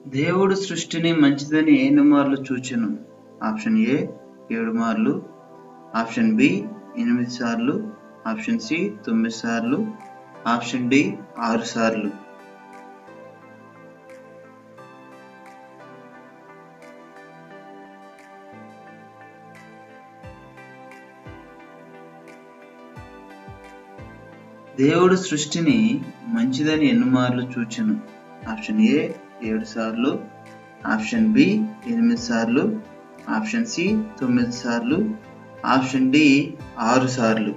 దేవుడు సృష్టిని మంచిదని ఎన్ని మార్లు చూచెను ఆప్షన్ ఏ ఏడు మార్లు ఆప్షన్ బి ఎనిమిది సార్లు ఆప్షన్ సి తొమ్మిది సార్లు ఆప్షన్ డి ఆరు సార్లు దేవుడు సృష్టిని మంచిదని ఎన్ని మార్లు చూచెను ఆప్షన్ ఏ ఏడు సార్లు ఆప్షన్ బి ఎనిమిది సార్లు ఆప్షన్ సి తొమ్మిది సార్లు ఆప్షన్ డి ఆరు సార్లు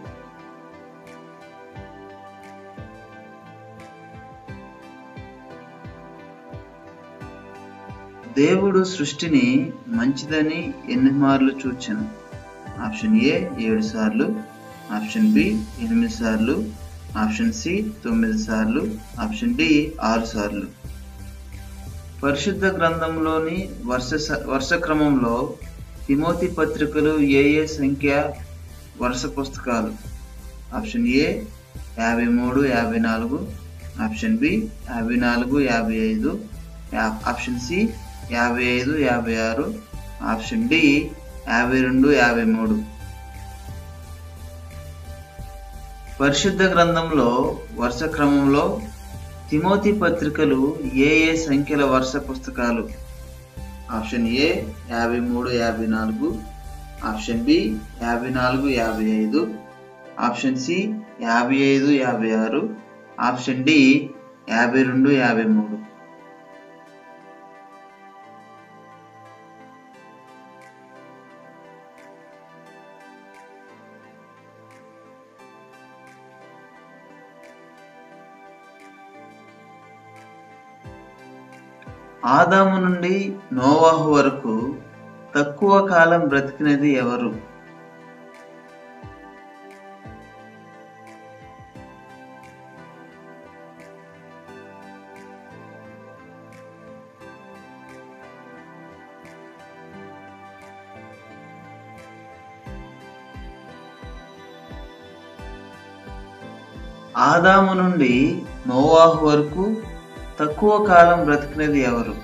దేవుడు సృష్టిని మంచిదని ఎన్ని మార్లు చూచెను ఆప్షన్ ఏ ఏడు సార్లు ఆప్షన్ బి ఎనిమిది సార్లు ఆప్షన్ సి తొమ్మిది సార్లు ఆప్షన్ డి ఆరు సార్లు పరిశుద్ధ గ్రంథంలోని వర్ష వర్ష క్రమంలో తిమోతి పత్రికలు ఏ ఏ సంఖ్య వరుస పుస్తకాలు ఆప్షన్ ఏ యాభై మూడు యాభై నాలుగు ఆప్షన్ బి యాభై నాలుగు యాభై ఐదు ఆప్షన్ సి యాభై ఐదు యాభై ఆరు ఆప్షన్ డి యాభై రెండు యాభై మూడు పరిశుద్ధ గ్రంథంలో వరుస క్రమంలో తిమోతి పత్రికలు ఏ ఏ సంఖ్యల వరుస పుస్తకాలు ఆప్షన్ ఏ యాభై మూడు యాభై నాలుగు ఆప్షన్ బి యాభై నాలుగు యాభై ఐదు ఆప్షన్ సి యాభై ఐదు యాభై ఆరు ఆప్షన్ డి యాభై రెండు యాభై మూడు ఆదాము నుండి నోవాహు వరకు తక్కువ కాలం బ్రతికినది ఎవరు ఆదాము నుండి నోవాహు వరకు తక్కువ కాలం బ్రతికినది ఎవరు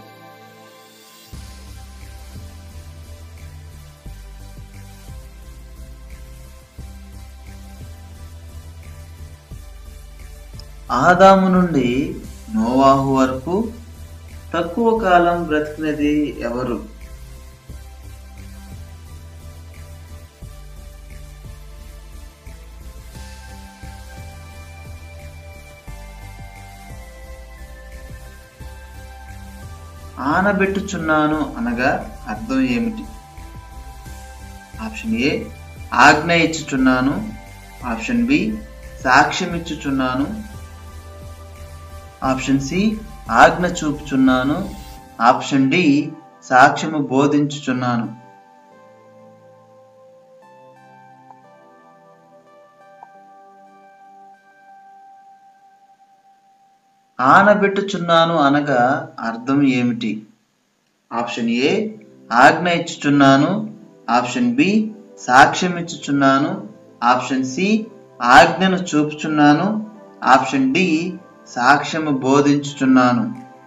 ఆదాము నుండి నోవాహు వరకు తక్కువ కాలం బ్రతికినది ఎవరు ఆనబెట్టుచున్నాను అనగా అర్థం ఏమిటి ఆప్షన్ ఏ ఆజ్ఞ ఇచ్చుచున్నాను ఆప్షన్ బి సాక్ష్యం ఇచ్చుచున్నాను ఆప్షన్ సి ఆజ్ఞ చూపుచున్నాను ఆప్షన్ డి సాక్ష్యము బోధించుచున్నాను ఆనబెట్టుచున్నాను అనగా అర్థం ఏమిటి ఆప్షన్ ఏ ఆజ్ఞ ఇచ్చుచున్నాను ఆప్షన్ బి సాక్ష్యం ఇచ్చుచున్నాను ఆప్షన్ సి ఆజ్ఞను చూపుచున్నాను ఆప్షన్ డి సాక్ష్యము బోధించుచున్నాను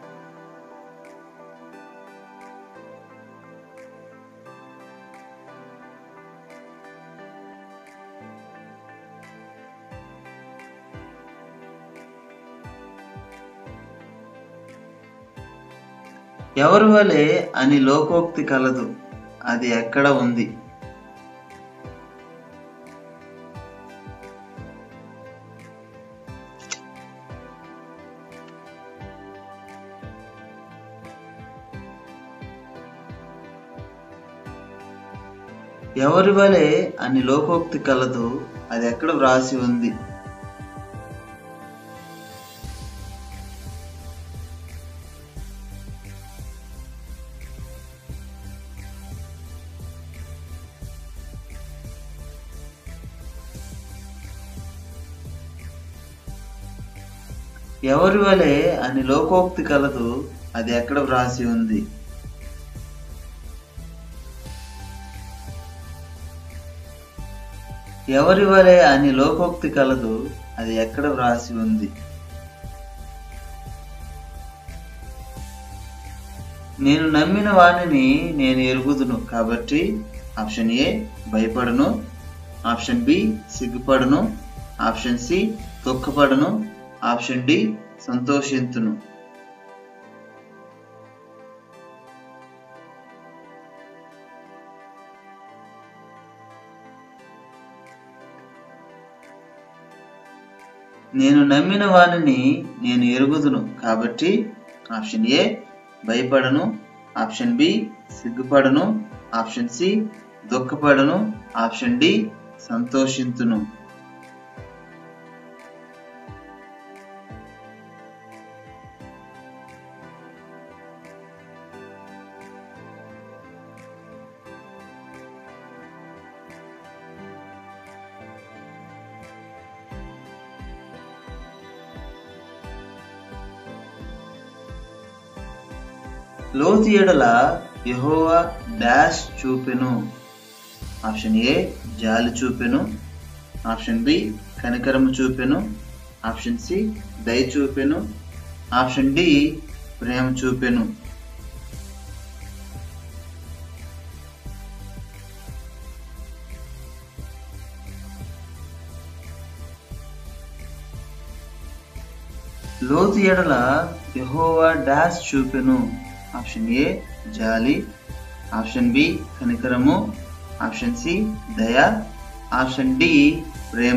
ఎవరి వలె అని లోకోక్తి కలదు అది ఎక్కడ ఉంది ఎవరి వలె అని లోకోక్తి కలదు అది ఎక్కడ వ్రాసి ఉంది ఎవరి వలె అని లోకోక్తి కలదు అది ఎక్కడ వ్రాసి ఉంది ఎవరి వలె అని లోకోక్తి కలదు అది ఎక్కడ వ్రాసి ఉంది నేను నమ్మిన వాణిని నేను ఎరుగుదును కాబట్టి ఆప్షన్ ఏ భయపడను ఆప్షన్ బి సిగ్గుపడను ఆప్షన్ సి దుఃఖపడను ఆప్షన్ డి సంతోషింతును నేను నమ్మిన వానిని నేను ఎరుగుదును కాబట్టి ఆప్షన్ ఏ భయపడను ఆప్షన్ బి సిగ్గుపడను ఆప్షన్ సి దుఃఖపడను ఆప్షన్ డి సంతోషింతును లోతు ఎడల యెహోవా డాష్ చూపెను ఆప్షన్ ఏ జాలి చూపెను ఆప్షన్ బి కనికరము చూపెను ఆప్షన్ సి దయ చూపెను ఆప్షన్ డి ప్రేమ చూపెను లోతు ఎడల యెహోవా డాష్ చూపెను ఆప్షన్ ఏ జాలి ఆప్షన్ బి కనికరము ఆప్షన్ సి దయ ఆప్షన్ డి ప్రేమ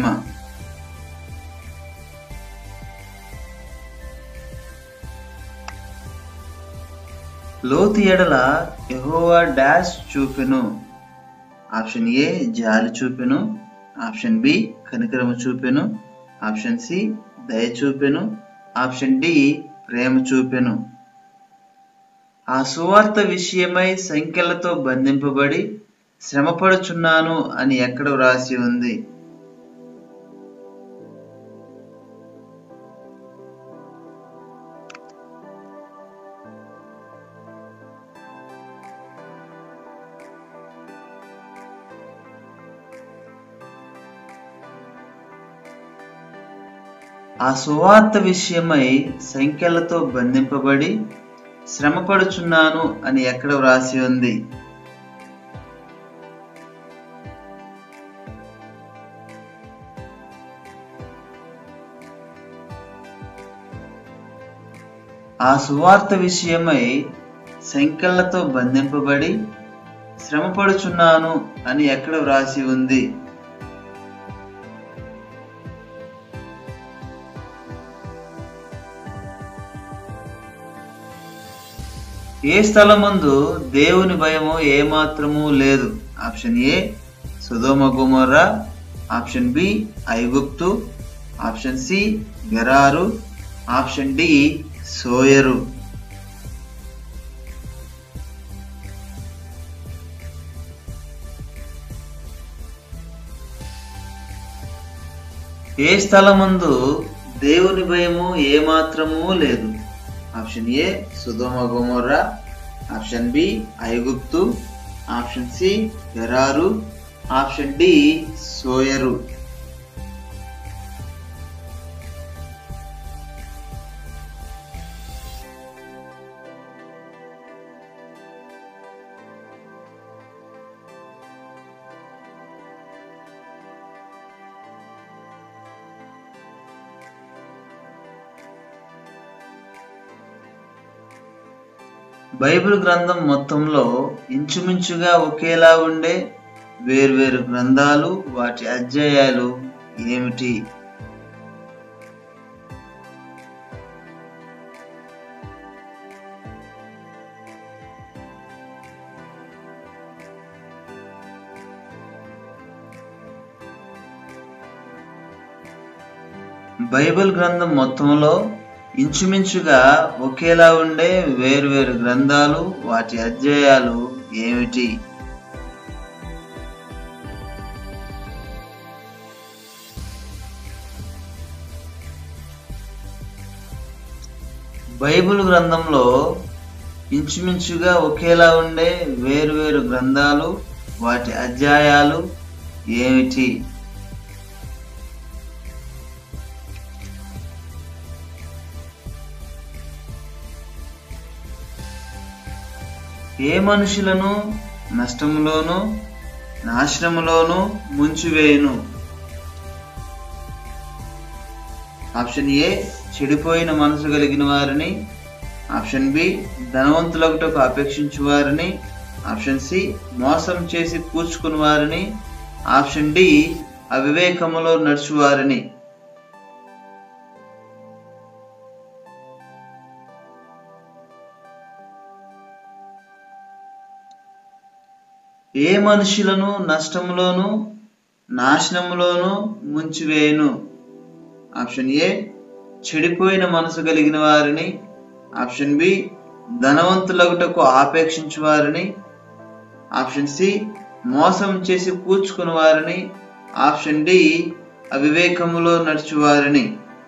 లోతు ఎడల యెహోవా డాష్ చూపెను ఆప్షన్ ఏ జాలి చూపెను ఆప్షన్ బి కనికరము చూపెను ఆప్షన్ సి దయ చూపెను ఆప్షన్ డి ప్రేమ చూపెను ఆ సువార్త విషయమై సంఖ్యలతో బంధింపబడి శ్రమపడుచున్నాను అని ఎక్కడ వ్రాసి ఉంది ఆ సువార్త విషయమై సంఖ్యలతో బంధింపబడి శ్రమపడుచున్నాను అని ఎక్కడ వ్రాసి ఉంది ఆ సువార్త విషయమై సంఖ్యలతో బంధింపబడి శ్రమపడుచున్నాను అని ఎక్కడ వ్రాసి ఉంది ఏ స్థలమందు దేవుని భయము ఏమాత్రము లేదు ఆప్షన్ ఏ సుధోమ గుమర్రా ఆప్షన్ బి ఐగుప్తు ఆప్షన్ సి గెరారు ఆప్షన్ డి సోయరు ఏ స్థలమందు దేవుని భయము ఏమాత్రము లేదు ఆప్షన్ ఏ సుధోమ గోమోర్రా ఆప్షన్ బి ఐగుప్తు ఆప్షన్ సి గెరారు ఆప్షన్ డి సోయరు బైబిల్ గ్రంథం మొత్తంలో ఇంచుమించుగా ఒకేలా ఉండే వేర్వేరు గ్రంథాలు వాటి అధ్యాయాలు ఏమిటి బైబిల్ గ్రంథం మొత్తంలో ఇంచుమించుగా ఒకేలా ఉండే వేర్వేరు గ్రంథాలు వాటి అధ్యాయాలు ఏమిటి బైబిల్ గ్రంథంలో ఇంచుమించుగా ఒకేలా ఉండే వేర్వేరు గ్రంథాలు వాటి అధ్యాయాలు ఏమిటి ఏ మనుషులను నష్టములోను నాశనములోను ముంచివేయును ఆప్షన్ ఏ చెడిపోయిన మనసు కలిగిన వారిని ఆప్షన్ బి ధనవంతులకుటకు అపేక్షించు వారిని ఆప్షన్ సి మోసం చేసి పూడ్చుకుని వారిని ఆప్షన్ డి అవివేకములో నడుచువారిని ఏ మనుషులను నష్టములోను నాశనములోను ముంచివేయును ఆప్షన్ ఏ చెడిపోయిన మనసు కలిగిన వారిని ఆప్షన్ బి ధనవంతులగుటకు ఆపేక్షించు వారిని ఆప్షన్ సి మోసం చేసి పూడ్చుకుని వారిని ఆప్షన్ డి అవివేకములో నడుచు వారిని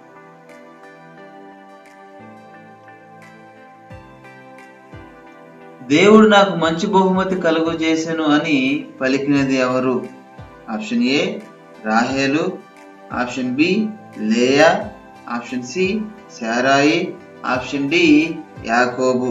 దేవుడు నాకు మంచి బహుమతి కలుగు చేసెను అని పలికినది ఎవరు ఆప్షన్ ఏ రాహేలు ఆప్షన్ బి లేయా ఆప్షన్ సి శారాయి ఆప్షన్ డి యాకోబు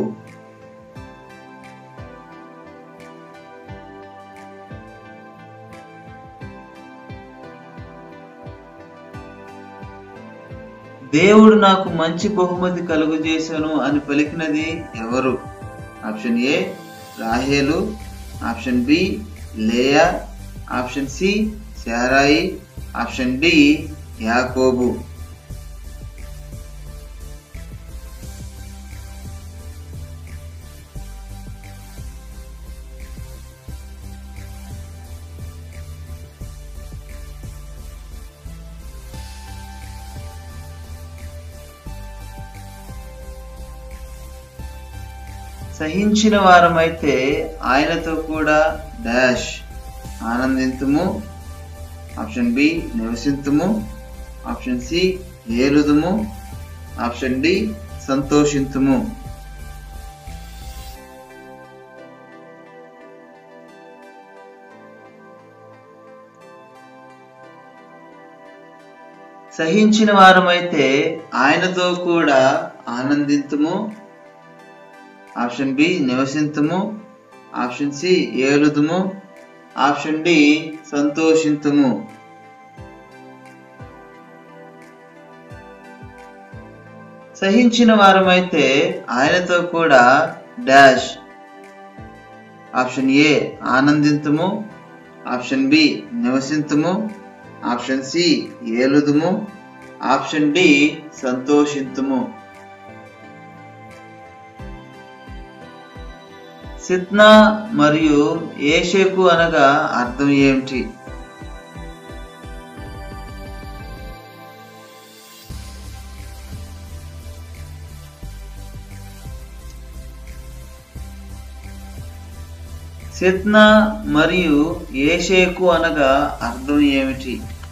దేవుడు నాకు మంచి బహుమతి కలుగు చేశాను అని పలికినది ఎవరు ఆప్షన్ ఏ రాహేలు ఆప్షన్ బి లేయా ఆప్షన్ సి శారాయి ఆప్షన్ డి యాకోబు సహించిన వారమైతే ఆయనతో కూడా డాష్ ఆనందింతుము ఆప్షన్ బి నివసింతుము ఆప్షన్ సి ఏలుదుము ఆప్షన్ డి సంతోషింతుము సహించిన వారమైతే ఆయనతో కూడా ఆనందింతుము ఆప్షన్ బి నివసింతుము ఆప్షన్ సి ఏలుదుము ఆప్షన్ డి సంతోషింతుము సహించిన వారమైతే ఆయనతో కూడా డాష్ ఆప్షన్ ఏ ఆనందింతుము ఆప్షన్ బి నివసింతుము ఆప్షన్ సి ఏలుదుము ఆప్షన్ డి సంతోషింతుము సిత్నా మరియు ఏషేకు అనగా అర్థం ఏమిటి సిత్నా మరియు ఏషేకు అనగా అర్థం ఏమిటి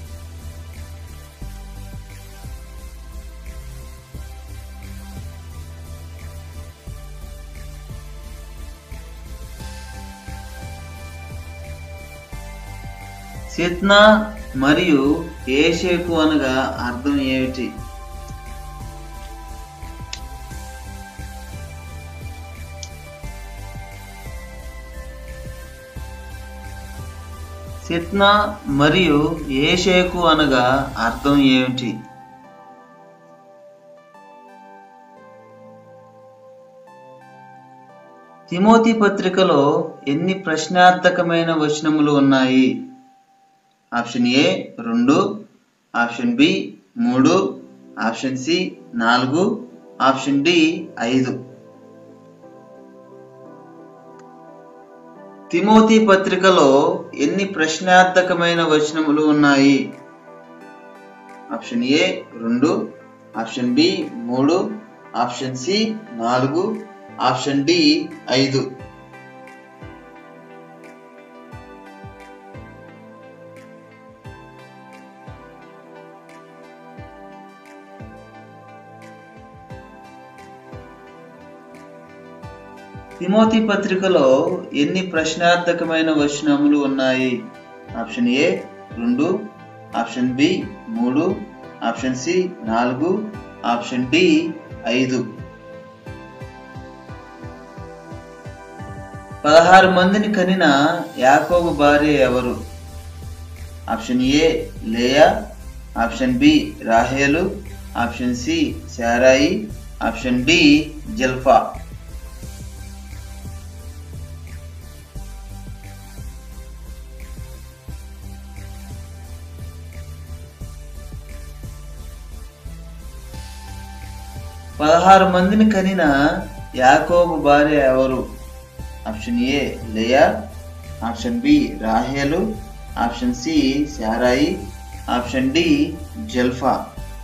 సిత్నా మరియు ఏషేకు అనగా అర్థం ఏమిటి సిత్నా మరియు ఏషేకు అనగా అర్థం ఏమిటి తిమోతి పత్రికలో ఎన్ని ప్రశ్నార్థకమైన వచనములు ఉన్నాయి ఆప్షన్ ఏ రెండు ఆప్షన్ బి మూడు ఆప్షన్ సి నాలుగు ఆప్షన్ డి ఐదు తిమోతి పత్రికలో ఎన్ని ప్రశ్నార్థకమైన వచనములు ఉన్నాయి ఆప్షన్ ఏ రెండు ఆప్షన్ బి మూడు ఆప్షన్ సి నాలుగు ఆప్షన్ డి ఐదు తిమోతి పత్రికలో ఎన్ని ప్రశ్నార్థకమైన వచనములు ఉన్నాయి ఆప్షన్ ఏ రెండు ఆప్షన్ బి మూడు ఆప్షన్ సి నాలుగు ఆప్షన్ డి ఐదు పదహారు మందిని కనిన యాకోబు భార్య ఎవరు ఆప్షన్ ఏ లేయా ఆప్షన్ బి రాహేలు ఆప్షన్ సి శారాయి ఆప్షన్ డి జల్ఫా పదహారు మందిని కనిన యాకోబు భార్య ఎవరు ఆప్షన్ ఏ లేయా ఆప్షన్ బి రాహేలు ఆప్షన్ సి శారాయి ఆప్షన్ డి జల్ఫా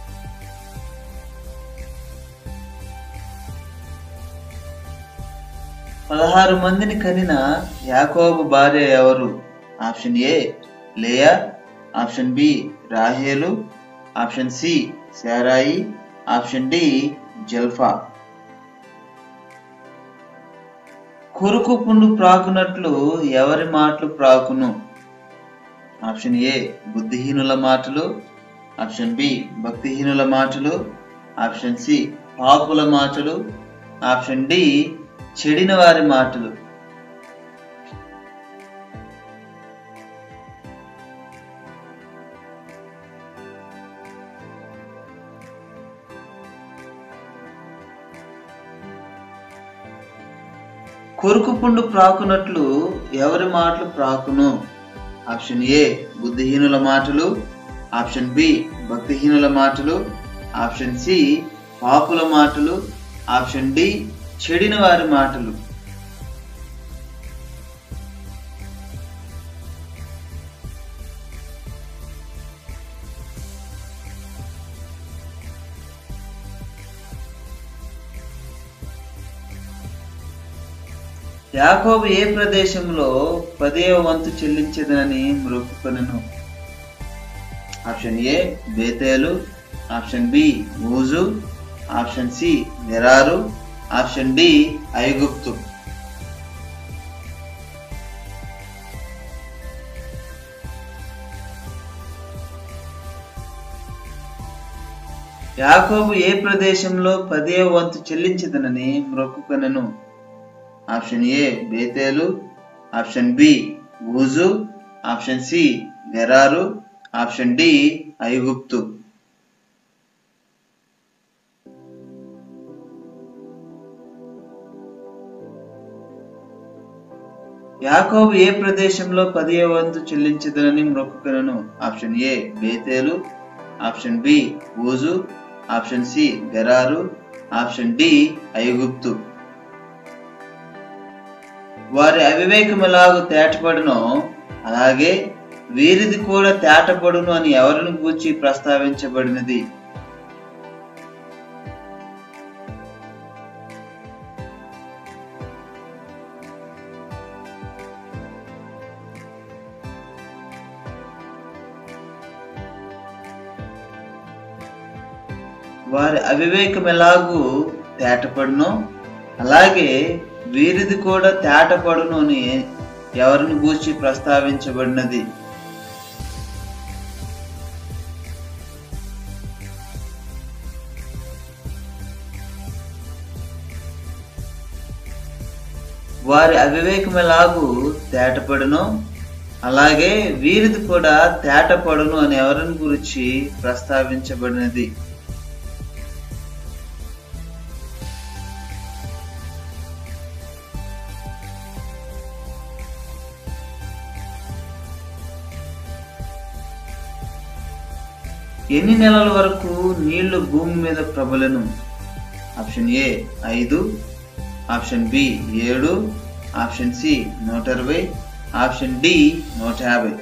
పదహారు మందిని కనిన యాకోబు భార్య ఎవరు ఆప్షన్ ఏ లేయా ఆప్షన్ బి రాహేలు ఆప్షన్ సి శారాయి ఆప్షన్ డి జల్ఫా కురుకు పుండు ప్రాకునట్లు ఎవరి మాటలు ప్రాకును ఆప్షన్ ఏ బుద్ధిహీనుల మాటలు ఆప్షన్ బి భక్తిహీనుల మాటలు ఆప్షన్ సి పాపుల మాటలు ఆప్షన్ డి చెడిన వారి మాటలు కొరుకు పుండు ప్రాకునట్లు ఎవరి మాటలు ప్రాకును ఆప్షన్ ఏ బుద్ధిహీనుల మాటలు ఆప్షన్ బి భక్తిహీనుల మాటలు ఆప్షన్ సి పాపుల మాటలు ఆప్షన్ డి చెడిన వారి మాటలు యాకోబు ఏ ప్రదేశంలో పదేవ వంతు చెల్లించదనని మొక్కుకొనెను ఆప్షన్ ఏ బేతేలు ఆప్షన్ బి ఊజు ఆప్షన్ సి నెరారు ఆప్షన్ డి ఐగుప్తు యాకోబు ఏ ప్రదేశంలో పదేవ వంతు చెల్లించదనని మొక్కుకొనెను ఆప్షన్ ఏ బేతేలు ఆప్షన్ బి ఊజు ఆప్షన్ సి గెరారు ఆప్షన్ డి ఐగుప్తు యాకోబు ఏ ప్రదేశంలో పదివ వంతు చెల్లించదనని మొక్కుకొనను ఆప్షన్ ఏ బేతేలు ఆప్షన్ బి ఊజు ఆప్షన్ సి గెరారు ఆప్షన్ డి ఐగుప్తు వారి అవివేకం ఎలాగో తేటపడునో అలాగే వీరిది కూడా తేటపడును అని ఎవరిని గూర్చి ప్రస్తావించబడినది వారి అవివేకం ఎలాగూ తేటపడునో అలాగే వీరిది కూడా తేటపడును అని ఎవరిని గూర్చి ప్రస్తావించబడినది వారి అవివేకం ఎలాగూ తేటపడును అలాగే వీరిది కూడా తేటపడును అని ఎవరిని గురించి ప్రస్తావించబడినది ఎన్ని నెలల వరకు నీళ్లు భూమి మీద ప్రబలను ఆప్షన్ ఏ ఐదు ఆప్షన్ బి ఏడు ఆప్షన్ సి నూట ఇరవై ఆప్షన్ డి నూట యాభై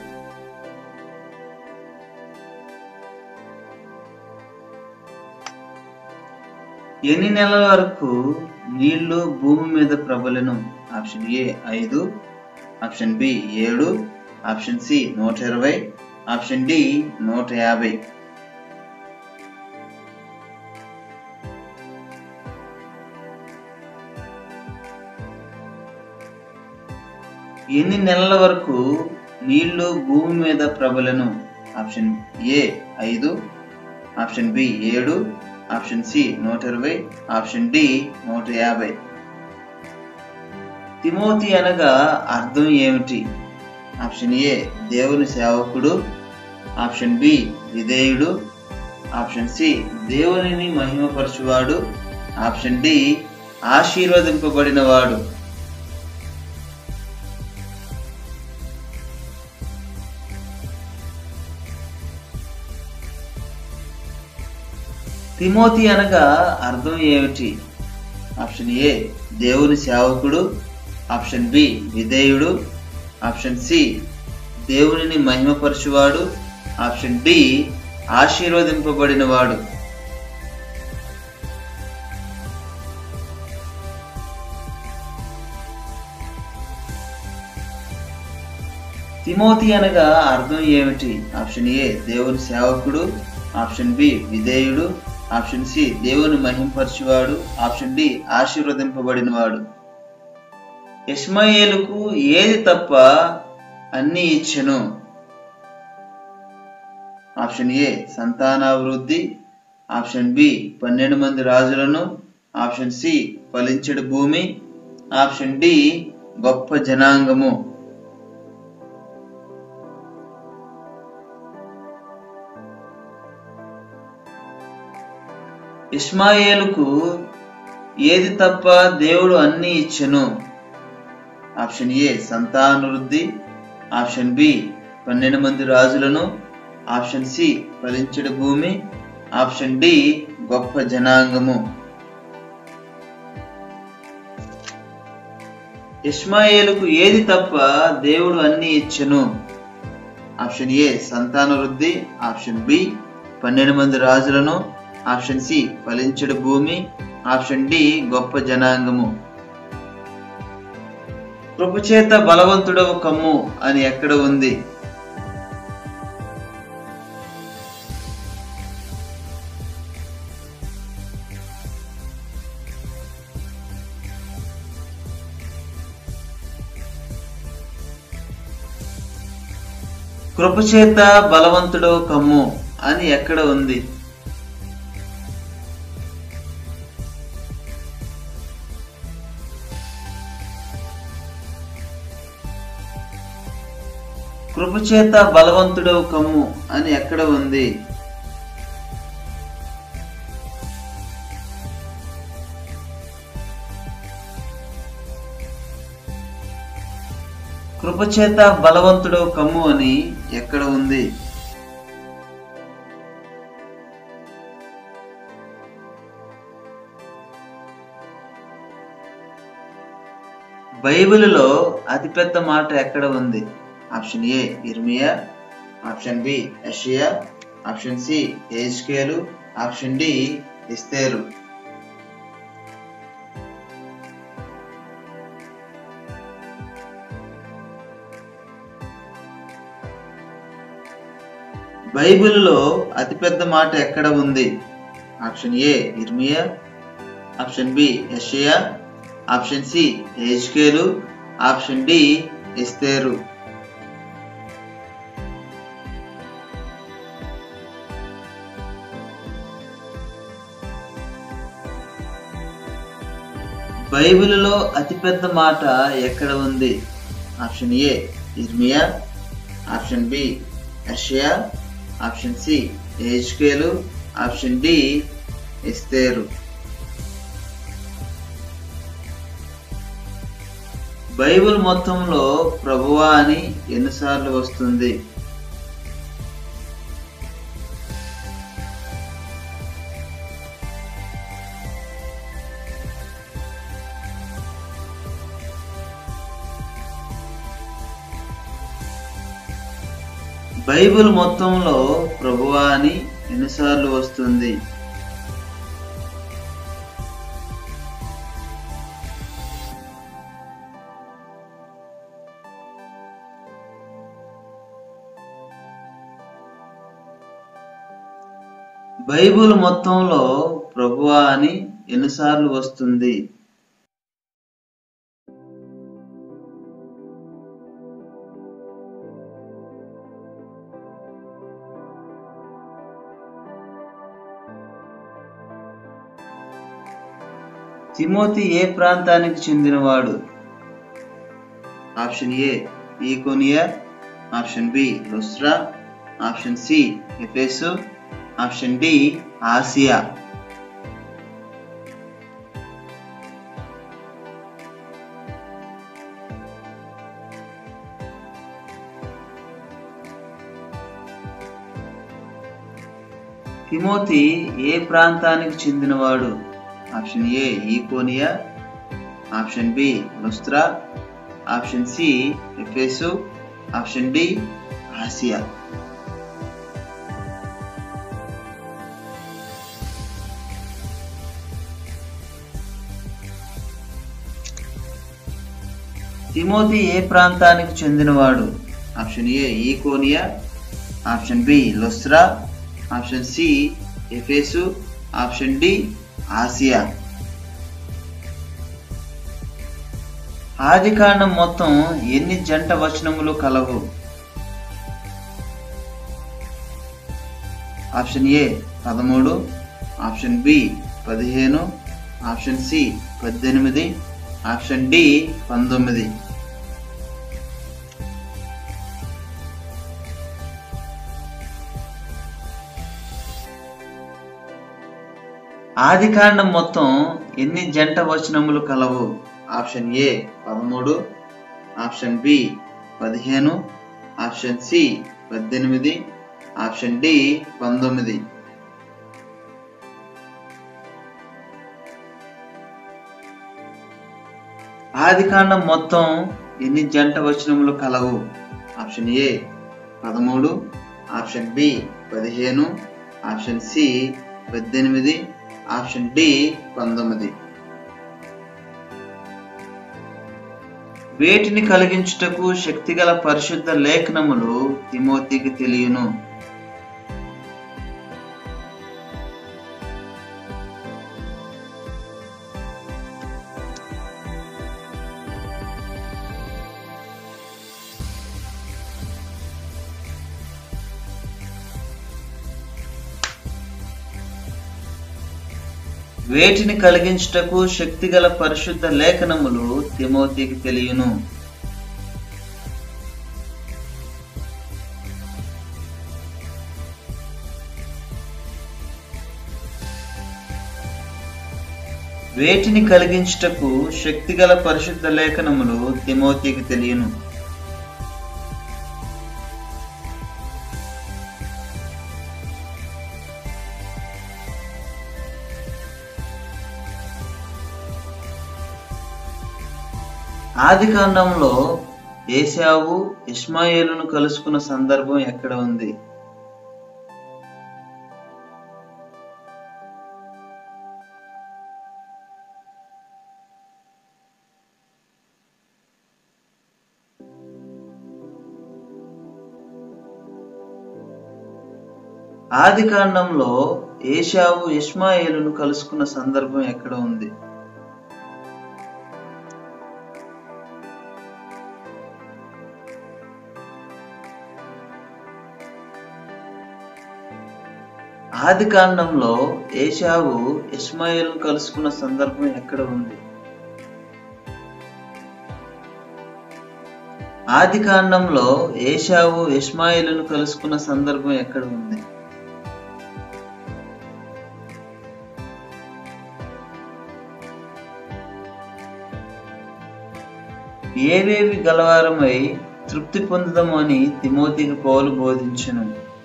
ఎన్ని నెలల వరకు నీళ్లు భూమి మీద ప్రబలను ఆప్షన్ ఏ ఐదు ఆప్షన్ బి ఏడు ఆప్షన్ సి నూట ఇరవై ఆప్షన్ డి నూట యాభై ఎన్ని నెలల వరకు నీళ్లు భూమి మీద ప్రబలను ఆప్షన్ ఏ ఐదు ఆప్షన్ బి ఏడు ఆప్షన్ సి నూట ఇరవై ఆప్షన్ డి నూట యాభై తిమోతి అనగా అర్థం ఏమిటి ఆప్షన్ ఏ దేవుని సేవకుడు ఆప్షన్ బి విధేయుడు ఆప్షన్ సి దేవునిని మహిమపరచువాడు ఆప్షన్ డి ఆశీర్వదింపబడినవాడు తిమోతి అనగా అర్థం ఏమిటి ఆప్షన్ ఏ దేవుని సేవకుడు ఆప్షన్ బి విధేయుడు ఆప్షన్ సి దేవునిని మహిమపరచువాడు ఆప్షన్ డి ఆశీర్వదింపబడినవాడు తిమోతి అనగా అర్థం ఏమిటి ఆప్షన్ ఏ దేవుని సేవకుడు ఆప్షన్ బి విధేయుడు ఆప్షన్ సి దేవుని మహింపరచువాడు ఆప్షన్ డి ఆశీర్వదింపబడినవాడు ఇస్మాయేలుకు ఏది తప్ప అన్ని ఇచ్చెను ఆప్షన్ ఏ సంతానాభివృద్ధి ఆప్షన్ బి పన్నెండు మంది రాజులను ఆప్షన్ సి ఫలించడు భూమి ఆప్షన్ డి గొప్ప జనాంగము ఇస్మాయేలుకు ఏది తప్ప దేవుడు అన్ని ఇచ్చెను ఆప్షన్ ఏ సంతానవృద్ధి ఆప్షన్ బి పన్నెండు మంది రాజులను ఆప్షన్ సి ఫలించడు భూమి ఆప్షన్ డి గొప్ప జనాంగము ఇస్మాయేలుకు ఏది తప్ప దేవుడు అన్ని ఇచ్చెను ఆప్షన్ ఏ సంతాన వృద్ధి ఆప్షన్ బి పన్నెండు మంది రాజులను ఆప్షన్ సి ఫలించడు భూమి ఆప్షన్ డి గొప్ప జనాంగము కృపచేత బలవంతుడవు కమ్ము అని ఎక్కడ ఉంది కృపచేత బలవంతుడవు కమ్ము అని ఎక్కడ ఉంది కృపచేత బలవంతుడవు కమ్ము అని ఎక్కడ ఉంది కృపచేత బలవంతుడవు కమ్ము అని ఎక్కడ ఉంది బైబిలులో అతిపెద్ద మాట ఎక్కడ ఉంది ఆప్షన్ ఏ ఇర్మియా ఆప్షన్ బి యషియా ఆప్షన్ సి ఏజ్కేలు ఆప్షన్ డి ఇస్తేరు బైబిల్లో అతిపెద్ద మాట ఎక్కడ ఉంది ఆప్షన్ ఏ ఇర్మియా ఆప్షన్ బి యషియా ఆప్షన్ సి ఏజ్కేలు ఆప్షన్ డి ఎస్తేరు బైబిల్లో అతిపెద్ద మాట ఎక్కడ ఉంది ఆప్షన్ ఏ ఇర్మియా ఆప్షన్ బి యషియా ఆప్షన్ సి ఏజ్కేలు ఆప్షన్ డి ఎస్తేరు బైబిల్ మొత్తంలో ప్రభువా అని ఎన్నిసార్లు వస్తుంది బైబిల్ మొత్తంలో ప్రభువా అని ఎన్నిసార్లు వస్తుంది బైబిల్ మొత్తంలో ప్రభువా అని ఎన్నిసార్లు వస్తుంది తిమోతి ఏ ప్రాంతానికి చెందినవాడు ఆప్షన్ ఏ ఈకోనియా ఆప్షన్ బి లుస్ట్రా ఆప్షన్ సి ఎఫెసు ఆప్షన్ డి ఆసియా తిమోతి ఏ ప్రాంతానికి చెందినవాడు ఆప్షన్ ఏ ఈకోనియా ఆప్షన్ బి లుస్త్రా ఆప్షన్ సి ఎఫెసు ఆప్షన్ డి ఆసియా తిమోతి ఏ ప్రాంతానికి చెందినవాడు ఆప్షన్ ఏ ఈకోనియా ఆప్షన్ బి లుస్త్రా ఆప్షన్ సి ఎఫెసు ఆప్షన్ డి ఆసియా ఆదికాండం మొత్తం ఎన్ని జంట వచనములు కలవు ఆప్షన్ ఏ పదమూడు ఆప్షన్ బి పదిహేను ఆప్షన్ సి పద్దెనిమిది ఆప్షన్ డి పంతొమ్మిది ఆదికాండం మొత్తం ఎన్ని జంట వచనములు కలవు ఆప్షన్ ఏ పదమూడు ఆప్షన్ బి పదిహేను ఆప్షన్ సి పద్దెనిమిది ఆప్షన్ డి పంతొమ్మిది ఆదికాండం మొత్తం ఎన్ని జంట వచనములు కలవు ఆప్షన్ ఏ పదమూడు ఆప్షన్ బి పదిహేను ఆప్షన్ సి పద్దెనిమిది ఆప్షన్ డి పంతొమ్మిది వేటిని కలిగించుటకు శక్తిగల పరిశుద్ధ లేఖనములు తిమోతికి తెలియను వేటిని కలిగించుటకు శక్తిగల పరిశుద్ధ లేఖనములు తిమోతికి తెలియను వేటిని కలిగించుటకు శక్తిగల పరిశుద్ధ లేఖనములు తిమోతికి తెలియను ఆదికాండంలో ఏశావు ఇస్మాయిలును కలుసుకున్న సందర్భం ఎక్కడ ఉంది ఆదికాండంలో ఏశావు ఇస్మాయిలును కలుసుకున్న సందర్భం ఎక్కడ ఉంది ఆది కాండంలో ఏషావు ఇస్మాయిల్ కలుసుకున్న సందర్భం ఎక్కడ ఉంది ఆది కాండంలో ఏషావు ఇస్మాయిలును కలుసుకున్న సందర్భం ఎక్కడ ఉంది ఏవేవి గలవారమై తృప్తి పొందుదాము అని తిమోతికి పౌలు బోధించను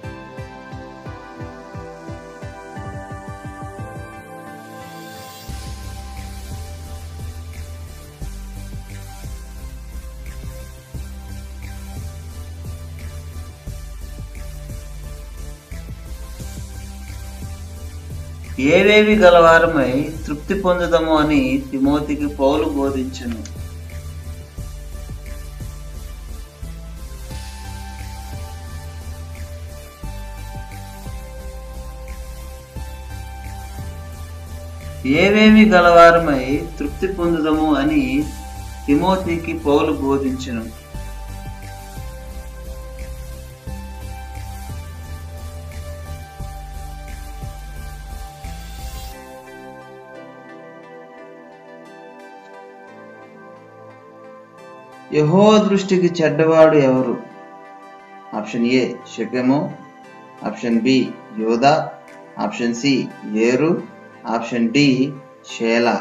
ఏవేవి గలవారమై తృప్తి పొందుదము అని తిమోతికి పౌలు బోధించను ఏవేవి గలవారమై తృప్తి పొందుదము అని తిమోతికి పౌలు బోధించను యహో దృష్టికి చెడ్డవాడు ఎవరు ఆప్షన్ ఏ షకెము ఆప్షన్ బి యోధా ఆప్షన్ సి ఏరు ఆప్షన్ డి షేలా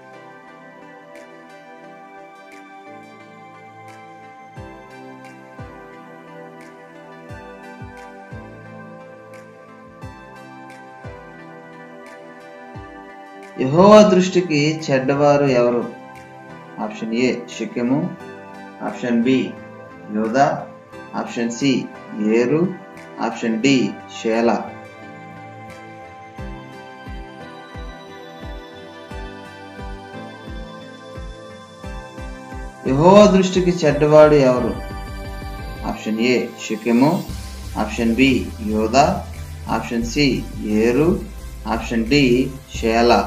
యహోవా దృష్టికి చెడ్డవారు ఎవరు ఆప్షన్ ఏ షికెము ఆప్షన్ బి యోధా ఆప్షన్ సి ఏరు ఆప్షన్ డి షేలా యహోవా దృష్టికి చెడ్డవాడు ఎవరు ఆప్షన్ ఏ షికెము ఆప్షన్ బి యోధా ఆప్షన్ సి ఏరు ఆప్షన్ డి షేలా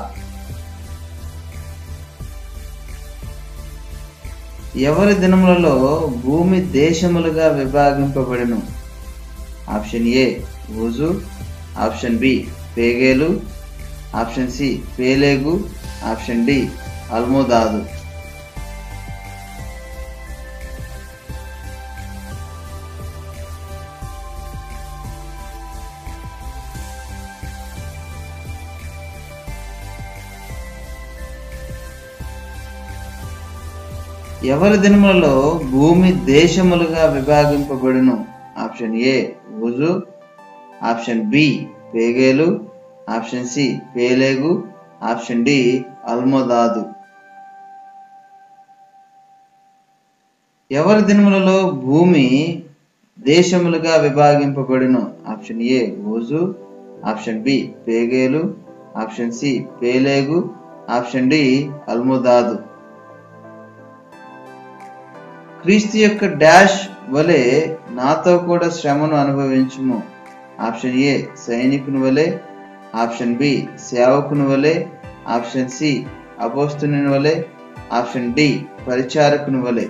ఎవరి దినములలో భూమి దేశములుగా విభాగింపబడిను ఆప్షన్ ఏ ఊజు ఆప్షన్ బి పేగేలు ఆప్షన్ సి పేలేగు ఆప్షన్ డి అల్మోదాదు ఎవరి దినములలో భూమి దేశములుగా విభాగింపబడును ఆప్షన్ ఏ ఊజు ఆప్షన్ బి పేగేలు ఆప్షన్ సి పేలేగు ఆప్షన్ డి అల్మోదాదు ఎవరి దినములలో భూమి దేశములుగా విభాగింపబడును ఆప్షన్ ఏ ఊజు ఆప్షన్ బి పేగేలు ఆప్షన్ సి పేలేగు ఆప్షన్ డి అల్ముదాదు క్రీస్తు యొక్క డాష్ వలె నాతో కూడా శ్రమను అనుభవించుము ఆప్షన్ ఏ సైనికుని వలె ఆప్షన్ బి సేవకుని వలె ఆప్షన్ సి అపోస్తుని వలె ఆప్షన్ డి పరిచారకుని వలె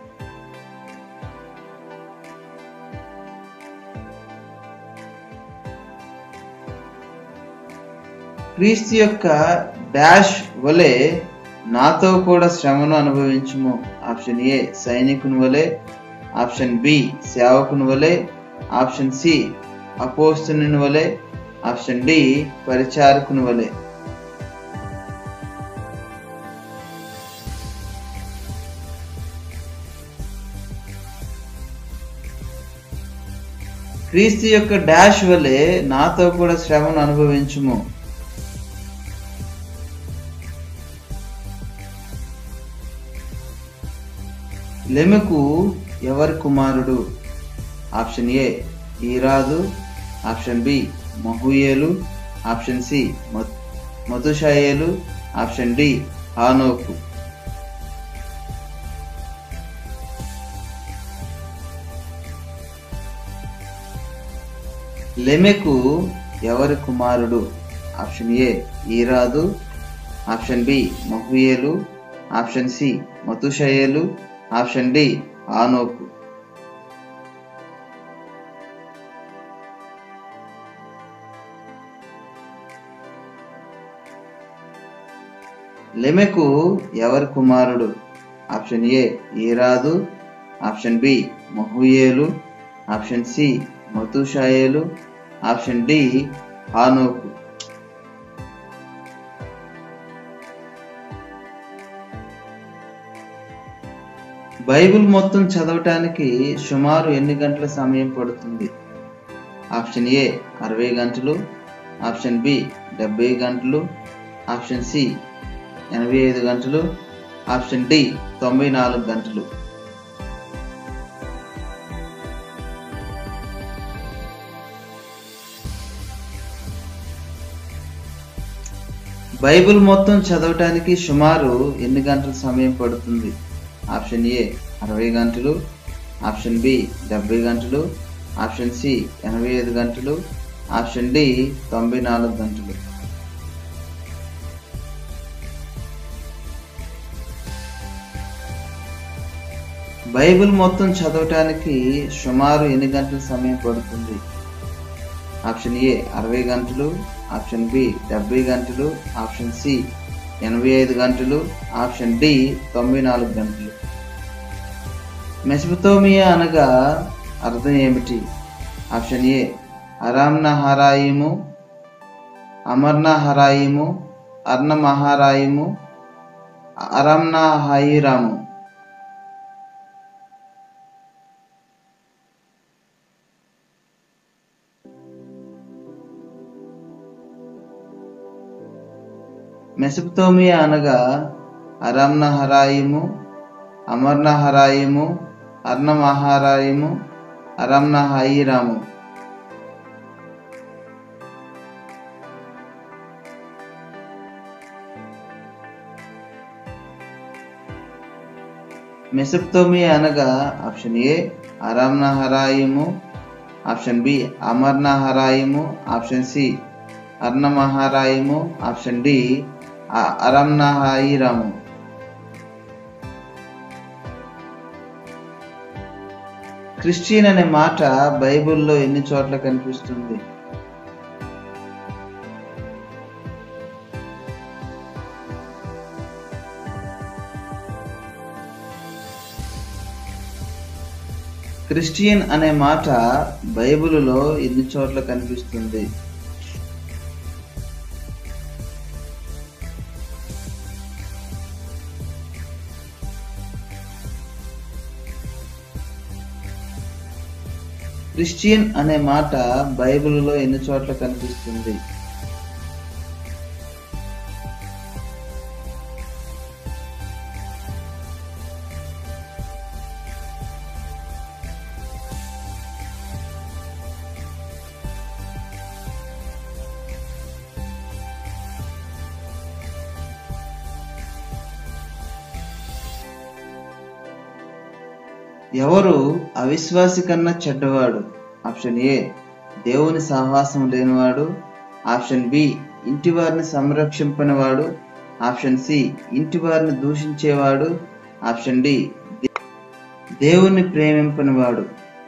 క్రీస్తు యొక్క డాష్ వలె నాతో కూడా శ్రమను అనుభవించుము ఆప్షన్ ఏ సైనికుని వలె ఆప్షన్ బి సేవకుని వలె ఆప్షన్ సి అపోస్తుని వలె ఆప్షన్ డి పరిచారకుని వలె క్రీస్తు యొక్క డాష్ వలె నాతో కూడా శ్రమను అనుభవించుము లెమెకు ఎవరి కుమారుడు ఆప్షన్ ఏ ఈరాదు ఆప్షన్ బి మహుయేలు ఆప్షన్ సి మధుషాయేలు ఆప్షన్ డి హానోకు లెమెకు ఎవరి కుమారుడు ఆప్షన్ ఏ ఈరాదు ఆప్షన్ బి మహుయేలు ఆప్షన్ సి మతుషయేలు ఆప్షన్ డి ఆనోకు లెమెకు ఎవరి కుమారుడు ఆప్షన్ ఏ ఈరాదు ఆప్షన్ బి మహుయేలు ఆప్షన్ సి మతుషాయేలు ఆప్షన్ డి హానోకు బైబిల్ మొత్తం చదవటానికి సుమారు ఎన్ని గంటల సమయం పడుతుంది ఆప్షన్ ఏ అరవై గంటలు ఆప్షన్ బి డెబ్బై గంటలు ఆప్షన్ సి ఎనభై ఐదు గంటలు ఆప్షన్ డి తొంభై నాలుగు గంటలు బైబిల్ మొత్తం చదవటానికి సుమారు ఎన్ని గంటల సమయం పడుతుంది ఆప్షన్ ఏ అరవై గంటలు ఆప్షన్ బి డెబ్బై గంటలు ఆప్షన్ సి ఎనభై ఐదు గంటలు ఆప్షన్ డి తొంభై నాలుగు గంటలు బైబిల్ మొత్తం చదవటానికి సుమారు ఎన్ని గంటల సమయం పడుతుంది ఆప్షన్ ఏ అరవై గంటలు ఆప్షన్ బి డెబ్బై గంటలు ఆప్షన్ సి ఎనభై ఐదు గంటలు ఆప్షన్ డి తొంభై నాలుగు గంటలు మెసపతోమియా అనగా అర్థం ఏమిటి ఆప్షన్ ఏ అరామ్న హరాయిము అమర్న హరాయిము అర్ణ మహారాయిము అరామ్న హాయిరాము మెసపతోమియా అనగా అరామ్న హరాయిము అమర్న హరాయిము అర్ణ మహారాయిము అరామ్న హాయిరాము మెసప్తోమియా అనగా ఆప్షన్ ఏ అరామ్న హరాయిము ఆప్షన్ బి అమర్న హరాయిము ఆప్షన్ సి అర్ణ మహారాయిము ఆప్షన్ డి అరామ్న హాయిరాము క్రిస్టియన్ అనే మాట బైబిల్లో ఎన్ని చోట్ల కనిపిస్తుంది క్రిస్టియన్ అనే మాట బైబిలులో ఎన్ని చోట్ల కనిపిస్తుంది క్రిస్టియన్ అనే మాట బైబిలులో ఎన్ని చోట్ల కనిపిస్తుంది ఎవరు అవిశ్వాసి కన్నా చెడ్డవాడు ఆప్షన్ ఏ దేవుని సహవాసం లేనివాడు ఆప్షన్ బి ఇంటి వారిని సంరక్షింపనివాడు ఆప్షన్ సి ఇంటి వారిని దూషించేవాడు ఆప్షన్ డి దేవుని ప్రేమింపనివాడు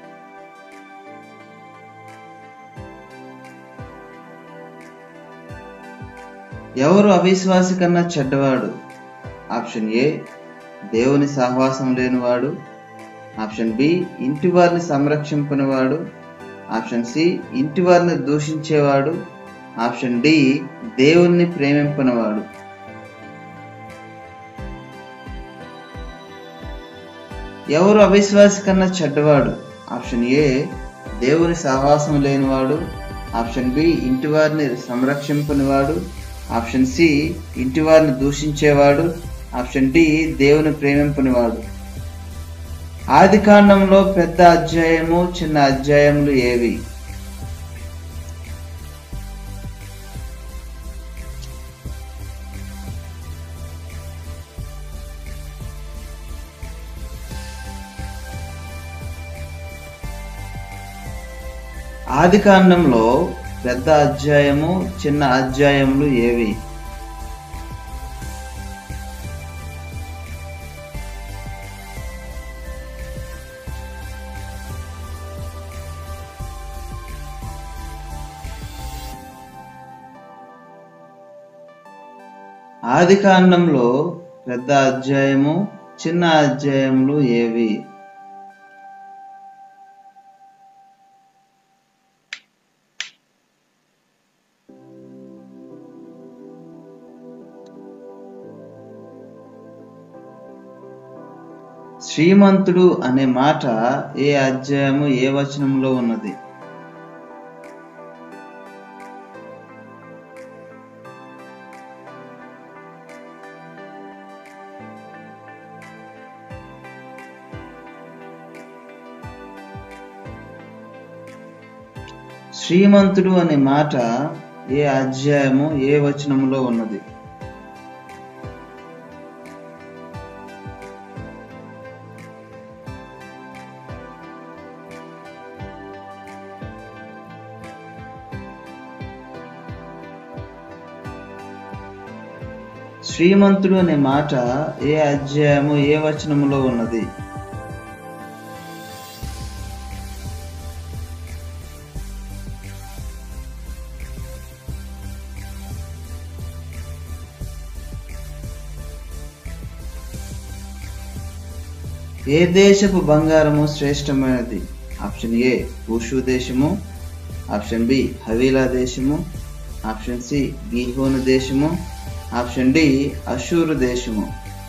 ఎవరు అవిశ్వాసి కన్నా చెడ్డవాడు ఆప్షన్ ఏ దేవుని సహవాసం లేనివాడు ఆప్షన్ బి ఇంటి వారిని సంరక్షింపనివాడు ఆప్షన్ సి ఇంటి వారిని దూషించేవాడు ఆప్షన్ డి దేవుణ్ణి ప్రేమింపనివాడు ఎవరు అవిశ్వాసి కన్నా చెడ్డవాడు ఆప్షన్ ఏ దేవుని సహవాసం లేనివాడు ఆప్షన్ బి ఇంటి వారిని సంరక్షింపనివాడు ఆప్షన్ సి ఇంటి వారిని దూషించేవాడు ఆప్షన్ డి దేవుని ప్రేమింపనివాడు ఆది కాండంలో పెద్ద అధ్యాయము చిన్న అధ్యాయములు ఏవి ఆది కాండంలో పెద్ద అధ్యాయము చిన్న అధ్యాయములు ఏవి ఆది కాండంలో పెద్ద అధ్యాయము చిన్న అధ్యాయములు ఏవి శ్రీమంతుడు అనే మాట ఏ అధ్యాయము ఏ వచనంలో ఉన్నది శ్రీమంతుడు అనే మాట ఏ అధ్యాయము ఏ వచనములో ఉన్నది శ్రీమంతుడు అనే మాట ఏ అధ్యాయము ఏ వచనములో ఉన్నది ఏ దేశపు బంగారము శ్రేష్టమైనది ఆప్షన్ ఏ ఊషు దేశము ఆప్షన్ బి హవీలా దేశము ఆప్షన్ సి గీహోను దేశము ఆప్షన్ డి అషూరు దేశము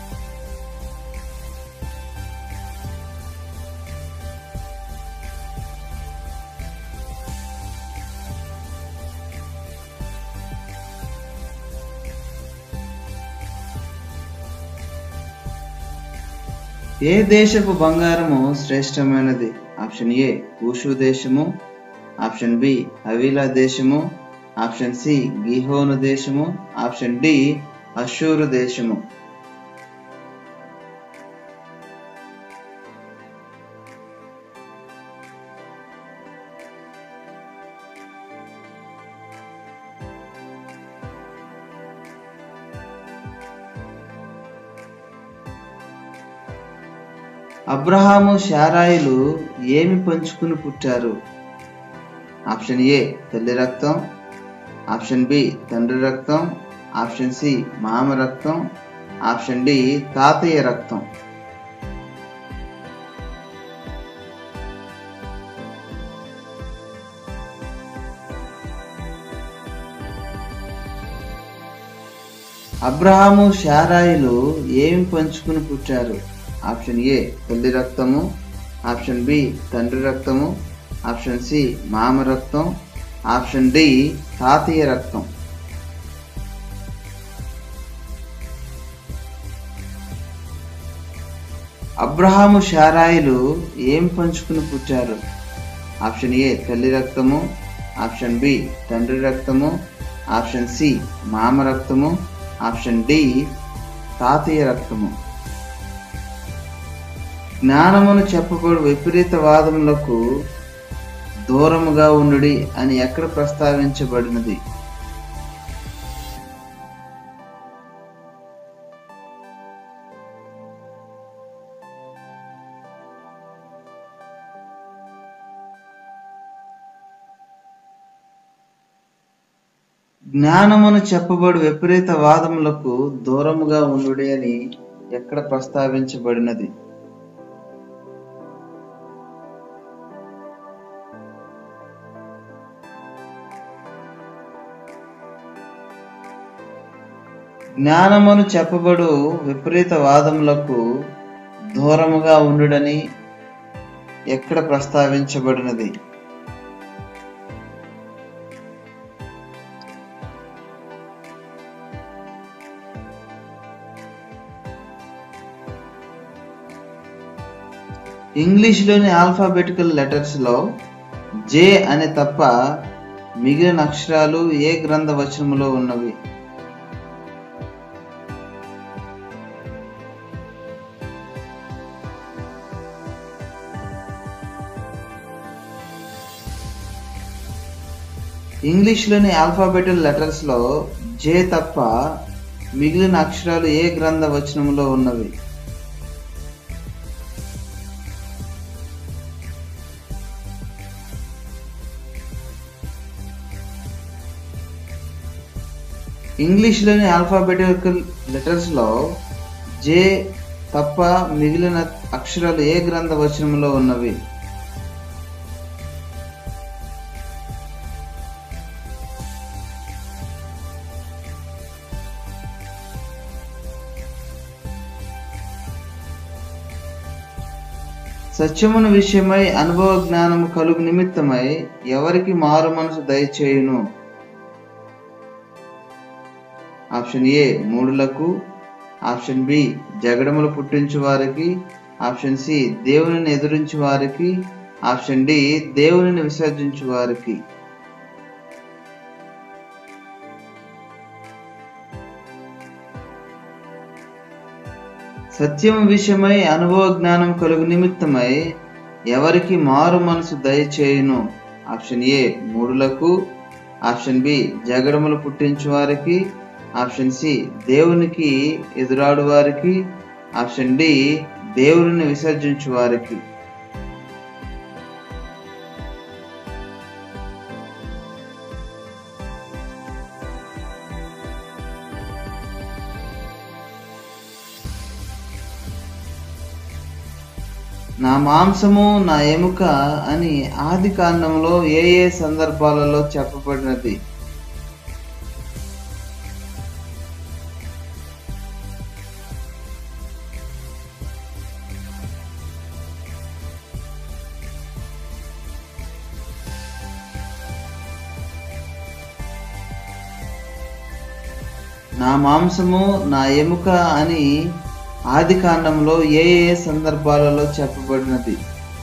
ఏ దేశపు బంగారము శ్రేష్టమైనది ఆప్షన్ ఏ ఊషు దేశము ఆప్షన్ బి హవీలా దేశము ఆప్షన్ సి గిహోను దేశము ఆప్షన్ డి అషూరు దేశము అబ్రహాము శారాయిలు ఏమి పంచుకుని పుట్టారు ఆప్షన్ ఏ తల్లి రక్తం ఆప్షన్ బి తండ్రి రక్తం ఆప్షన్ సి మామ రక్తం ఆప్షన్ డి తాతయ్య రక్తం అబ్రహాము శారాయిలు ఏమి పంచుకుని పుట్టారు ఆప్షన్ ఏ తల్లి రక్తము ఆప్షన్ బి తండ్రి రక్తము ఆప్షన్ సి మామ రక్తం ఆప్షన్ డి తాతయ్య రక్తం అబ్రహాము శారాయిలు ఏం పంచుకుని పుట్టారు ఆప్షన్ ఏ తల్లి రక్తము ఆప్షన్ బి తండ్రి రక్తము ఆప్షన్ సి మామ రక్తము ఆప్షన్ డి తాతయ్య రక్తము జ్ఞానమును చెప్పబడు విపరీత వాదములకు దూరముగా ఉండుడి అని ఎక్కడ ప్రస్తావించబడినది జ్ఞానమును చెప్పబడు విపరీత వాదములకు దూరముగా ఉండుడి అని ఎక్కడ ప్రస్తావించబడినది జ్ఞానమును చెప్పబడు విపరీత వాదములకు దూరముగా ఉండుడని ఎక్కడ ప్రస్తావించబడినది ఇంగ్లీష్లోని ఆల్ఫాబెటికల్ లెటర్స్లో జే అనే తప్ప మిగిలిన అక్షరాలు ఏ గ్రంథ వచనములో ఉన్నవి ఇంగ్లీష్లోని ఆల్ఫాబెటల్ లెటర్స్లో జే తప్ప మిగిలిన అక్షరాలు ఏ గ్రంథ వచనములో ఉన్నవి ఇంగ్లీష్లోని ఆల్ఫాబెటికల్ లెటర్స్లో జే తప్ప మిగిలిన అక్షరాలు ఏ గ్రంథ వచనంలో ఉన్నవి సత్యమును విషయమై అనుభవ జ్ఞానము కలుగు నిమిత్తమై ఎవరికి మారు మనసు దయచేయును ఆప్షన్ ఏ మూడులకు ఆప్షన్ బి జగడములు పుట్టించు వారికి ఆప్షన్ సి దేవునిని ఎదురించు వారికి ఆప్షన్ డి దేవునిని విసర్జించు వారికి సత్యం విషయమై అనుభవ జ్ఞానం కలుగు నిమిత్తమై ఎవరికి మారు మనసు దయచేయును ఆప్షన్ ఏ మూడులకు ఆప్షన్ బి జగడములు పుట్టించు వారికి ఆప్షన్ సి దేవునికి ఎదురాడు వారికి ఆప్షన్ డి దేవుని విసర్జించు వారికి నా మాంసము నా ఎముక అని ఆది కాండంలో ఏ ఏ సందర్భాలలో చెప్పబడినది నా మాంసము నా ఎముక అని ఆది కాండంలో ఏ ఏ సందర్భాలలో చెప్పబడినది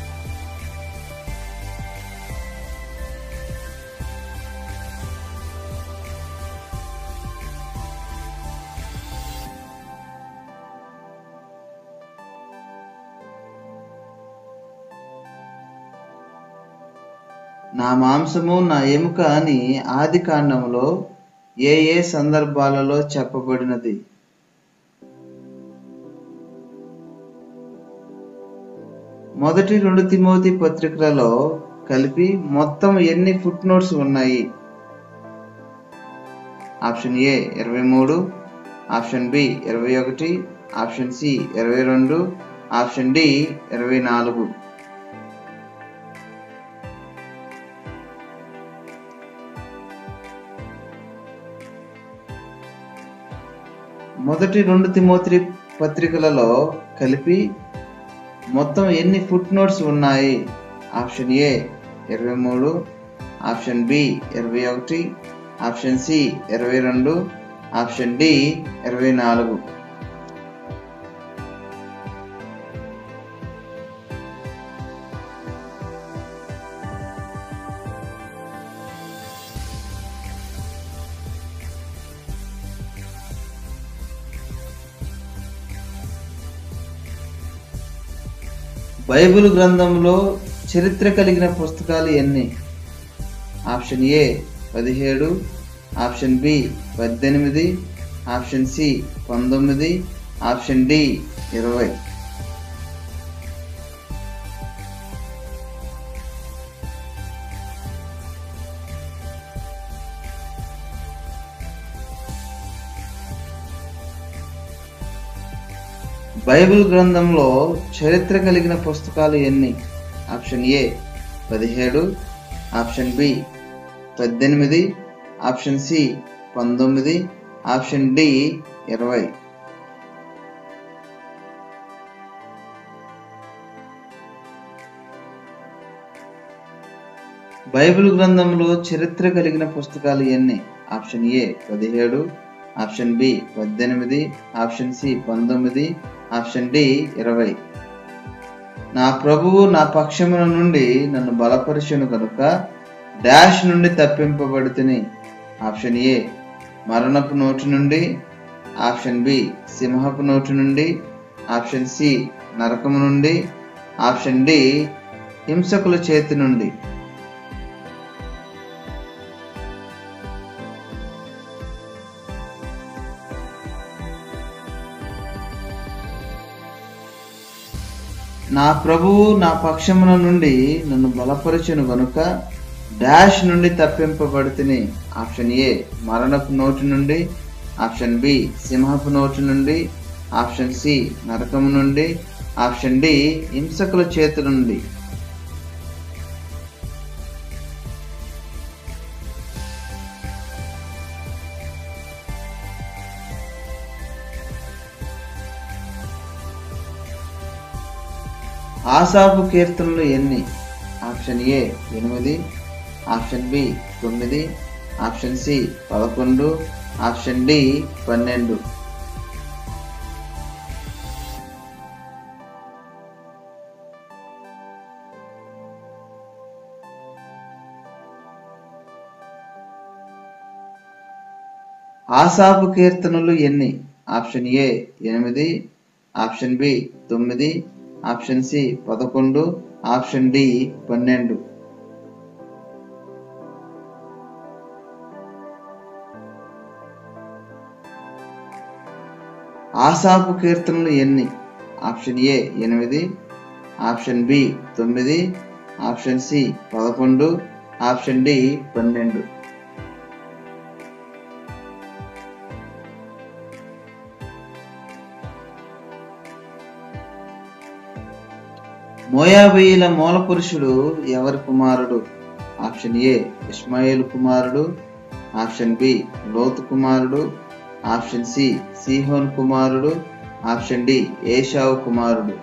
నా మాంసము నా ఎముక అని ఆది కాండంలో ఏ ఏ సందర్భాలలో చెప్పబడినది మొదటి రెండు తిమోతి పత్రికలలో కలిపి మొత్తం ఎన్ని ఫుట్ నోట్స్ ఉన్నాయి ఆప్షన్ ఏ ఇరవై మూడు ఆప్షన్ బి ఇరవై ఒకటి ఆప్షన్ సి ఇరవై రెండు ఆప్షన్ డి ఇరవై నాలుగు మొదటి రెండు తిమోతి పత్రికలలో కలిపి మొత్తం ఎన్ని ఫుట్ నోట్స్ ఉన్నాయి ఆప్షన్ ఏ ఇరవై మూడు ఆప్షన్ బి ఇరవై ఒకటి ఆప్షన్ సి ఇరవై రెండు ఆప్షన్ డి ఇరవై నాలుగు బైబిల్ గ్రంథంలో చరిత్ర కలిగిన పుస్తకాలు ఎన్ని ఆప్షన్ ఏ పదిహేడు ఆప్షన్ బి పద్దెనిమిది ఆప్షన్ సి పంతొమ్మిది ఆప్షన్ డి ఇరవై బైబిల్ గ్రంథంలో చరిత్ర కలిగిన పుస్తకాలు ఎన్ని ఆప్షన్ ఏ పదిహేడు ఆప్షన్ బి పద్దెనిమిది ఆప్షన్ సి పంతొమ్మిది ఆప్షన్ డి ఇరవై బైబిల్ గ్రంథంలో చరిత్ర కలిగిన పుస్తకాలు ఎన్ని ఆప్షన్ ఏ పదిహేడు ఆప్షన్ బి పద్దెనిమిది ఆప్షన్ సి పంతొమ్మిది ఆప్షన్ డి ఇరవై నా ప్రభువు నా పక్షముల నుండి నన్ను బలపరిచును కనుక డాష్ నుండి తప్పింపబడితిని ఆప్షన్ ఏ మరణపు నోటి నుండి ఆప్షన్ బి సింహపు నోటి నుండి ఆప్షన్ సి నరకము నుండి ఆప్షన్ డి హింసకుల చేతి నుండి నా ప్రభువు నా పక్షమున నుండి నన్ను బలపరచును గనుక డాష్ నుండి తప్పింపబడితిని ఆప్షన్ ఏ మరణపు నోటి నుండి ఆప్షన్ బి సింహపు నోటి నుండి ఆప్షన్ సి నరకము నుండి ఆప్షన్ డి హింసకుల చేతి నుండి ఆసాపు కీర్తనలు ఎన్ని ఆప్షన్ ఏ ఎనిమిది ఆప్షన్ బి తొమ్మిది ఆప్షన్ సి పదకొండు ఆప్షన్ డి పన్నెండు ఆసాపు కీర్తనలు ఎన్ని ఆప్షన్ ఏ ఎనిమిది ఆప్షన్ బి తొమ్మిది ఆప్షన్ సి పదకొండు ఆప్షన్ డి పన్నెండు ఆసాపు కీర్తనలు ఎన్ని ఆప్షన్ ఏ ఎనిమిది ఆప్షన్ బి తొమ్మిది ఆప్షన్ సి పదకొండు ఆప్షన్ డి పన్నెండు మోయాబీల మూల పురుషుడు ఎవరి కుమారుడు ఆప్షన్ ఏ ఇస్మాయిల్ కుమారుడు ఆప్షన్ బి లోతు కుమారుడు ఆప్షన్ సి సిహోన్ కుమారుడు ఆప్షన్ డి ఏషావు కుమారుడు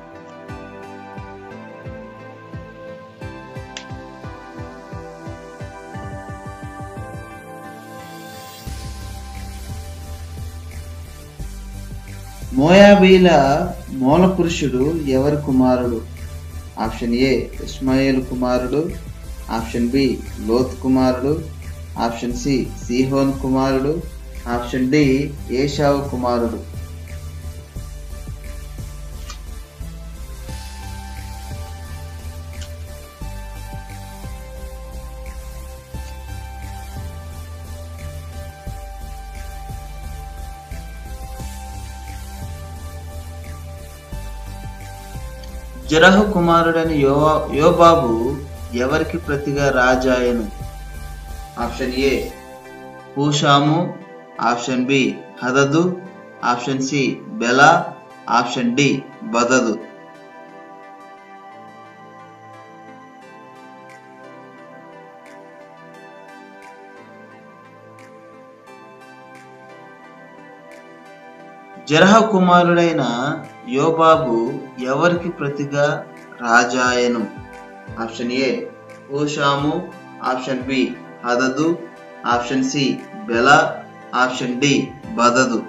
మోయాబీల మూల పురుషుడు ఎవరి కుమారుడు ఆప్షన్ ఏ ఇస్మాయిల్ కుమారుడు ఆప్షన్ బి లోత్ కుమారుడు ఆప్షన్ సి సిహోన్ కుమారుడు ఆప్షన్ డి ఏషావు కుమారుడు జరహు కుమారుడని యో యోబాబు ఎవరికి ప్రతిగా రాజాయను ఆప్షన్ ఏ హూషాము ఆప్షన్ బి హదదు ఆప్షన్ సి బెలా ఆప్షన్ డి బదదు జరహ కుమారుడైన యోబాబు ఎవరికి ప్రతిగా రాజాయను ఆప్షన్ ఏ హూషాము ఆప్షన్ బి హదదు ఆప్షన్ సి బెలా ఆప్షన్ డి బదదు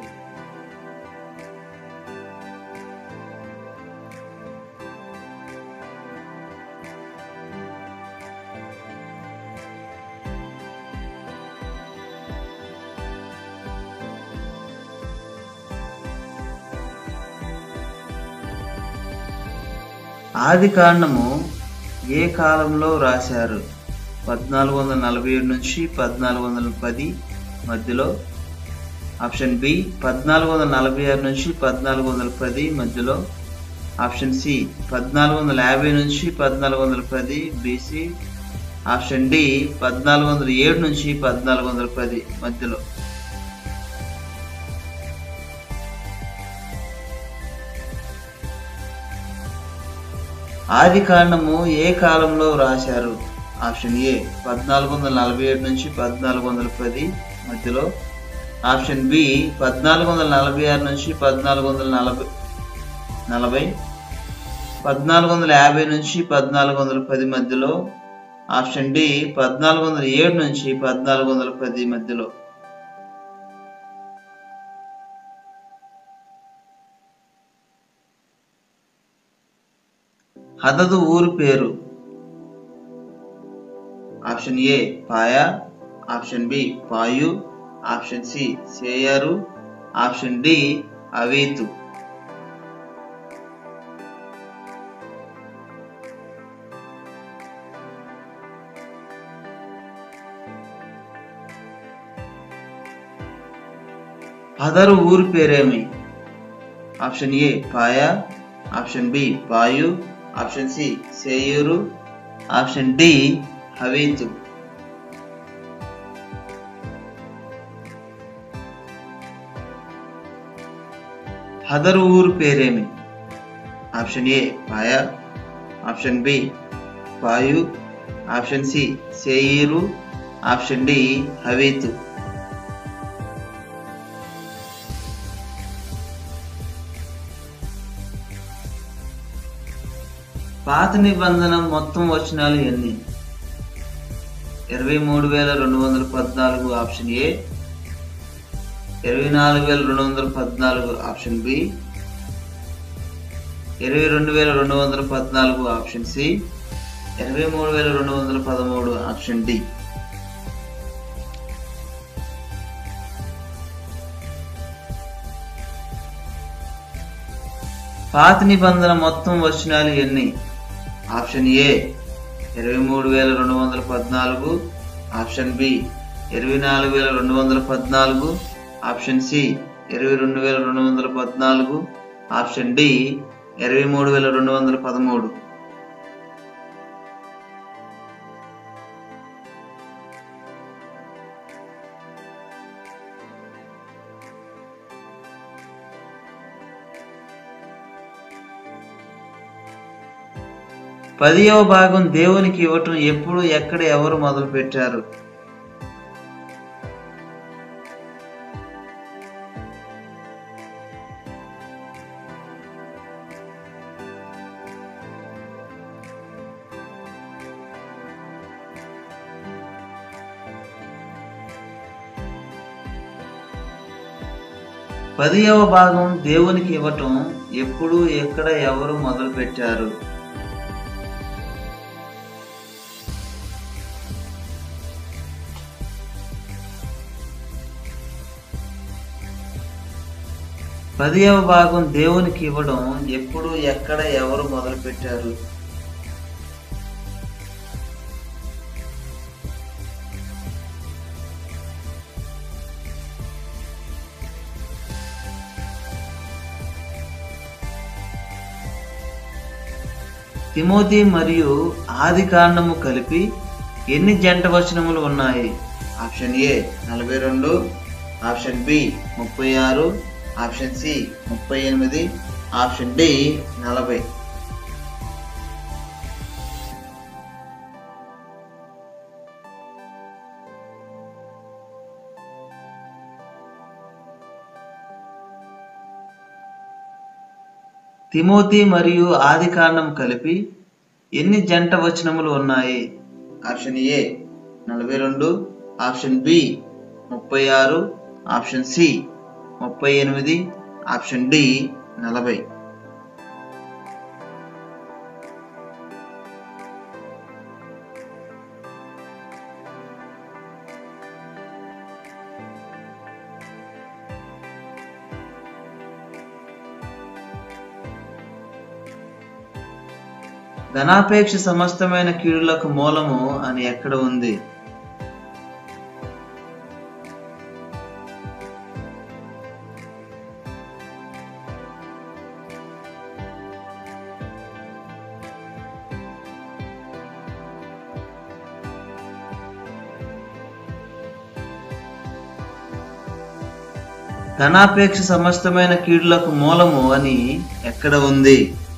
ఆది కాండము ఏ కాలంలో రాశారు పద్నాలుగు వందల నలభై ఏడు నుంచి పద్నాలుగు వందల పది మధ్యలో ఆప్షన్ బి పద్నాలుగు వందల నలభై ఆరు నుంచి పద్నాలుగు వందల పది మధ్యలో ఆప్షన్ సి పద్నాలుగు వందల యాభై నుంచి పద్నాలుగు వందల పది బీసీ ఆప్షన్ డి పద్నాలుగు వందల ఏడు నుంచి పద్నాలుగు వందల పది మధ్యలో ఆది కాండము ఏ కాలంలో రాశారు ఆప్షన్ ఏ పద్నాలుగు వందల నలభై ఏడు నుంచి పద్నాలుగు వందల పది మధ్యలో ఆప్షన్ బి పద్నాలుగు వందల నలభై ఆరు నుంచి పద్నాలుగు వందల నలభై నలభై పద్నాలుగు వందల యాభై నుంచి పద్నాలుగు వందల పది మధ్యలో ఆప్షన్ డి పద్నాలుగు వందల ఏడు నుంచి పద్నాలుగు వందల పది మధ్యలో హదదు ఊరు పేరు ఆప్షన్ ఏ పాయా ఆప్షన్ బి పాయు ఆప్షన్ సి సేయరు ఆప్షన్ డి అవీతు హదరు ఊరు పేరేమి ఆప్షన్ ఏ పాయా ఆప్షన్ బి పాయు ఆప్షన్ సి సేయూరు ఆప్షన్ డి హవీతు హదరు ఊరు పేరేమి ఆప్షన్ ఏ పాయా ఆప్షన్ బి పాయు ఆప్షన్ సి సేయీరు ఆప్షన్ డి హవీతు పాత నిబంధన మొత్తం వచనాలు ఎన్ని ఇరవై మూడు వేల రెండు వందల పద్నాలుగు ఆప్షన్ ఏ ఇరవై నాలుగు వేల రెండు వందల పద్నాలుగు ఆప్షన్ బి ఇరవై రెండు వేల రెండు వందల పద్నాలుగు ఆప్షన్ సి ఇరవై మూడు వేల రెండు వందల పదమూడు ఆప్షన్ డి పాత నిబంధన మొత్తం వచనాలు ఎన్ని ఆప్షన్ ఏ ఇరవై మూడు వేల రెండు వందల పద్నాలుగు ఆప్షన్ బి ఇరవై నాలుగు వేల రెండు వందల పద్నాలుగు ఆప్షన్ సి ఇరవై రెండు వేల రెండు వందల పద్నాలుగు ఆప్షన్ డి ఇరవై మూడు వేల రెండు వందల పదమూడు పదియవ భాగం దేవునికి ఇవ్వటం ఎప్పుడు ఎక్కడ ఎవరు మొదలు పెట్టారు పదియవ భాగం దేవునికి ఇవ్వటం ఎప్పుడు ఎక్కడ ఎవరు మొదలు పెట్టారు పదియవ భాగం దేవునికి ఇవ్వడం ఎప్పుడు ఎక్కడ ఎవరు మొదలు పెట్టారు తిమోతి మరియు ఆది కాండము కలిపి ఎన్ని జంట వచనములు ఉన్నాయి ఆప్షన్ ఏ నలభై రెండు ఆప్షన్ బి ముప్పై ఆరు ఆప్షన్ సి ముప్పై ఎనిమిది ఆప్షన్ డి నలభై తిమోతి మరియు ఆది కాండం కలిపి ఎన్ని జంట వచనములు ఉన్నాయి ఆప్షన్ ఏ నలభై రెండు ఆప్షన్ బి ముప్పై ఆరు ఆప్షన్ సి ముప్పై ఎనిమిది ఆప్షన్ డి నలభై ధనాపేక్ష సమస్తమైన కీడులకు మూలము అని ఎక్కడ ఉంది ధనాపేక్ష సమస్తమైన కీడులకు మూలము అని ఎక్కడ ఉంది